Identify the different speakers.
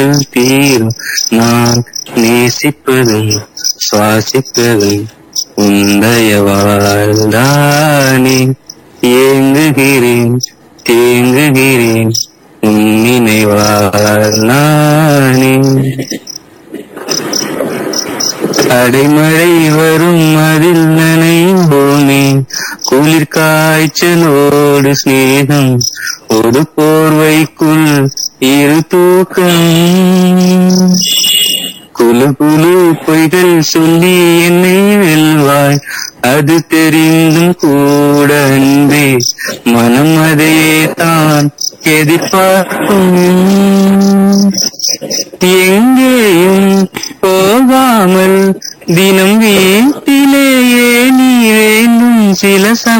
Speaker 1: தீரும் நான் நேசிப்பதும் சுவாசிப்பதும் உந்தைய வாழ்தானே ஏங்குகிறேன் தேங்குகிறேன் உன் நினைவால் நானே அடைமழை வரும் அதில் நனைவோமே குளிர் காய்ச்சலோடு சிநேகம் ஒரு போர்வைக்குள் இரு தூக்கம் குழு குழு பொய்கள் சொல்லி என்னை வெல்வாய் அது தெரிந்தும் கூட அன்பே மனம் அதையே தான் எதிர்பார்க்கும் எங்கேயும் போகாமல் தினம் வீட்டிலேயே நீ வேண்டும் சில சமயம்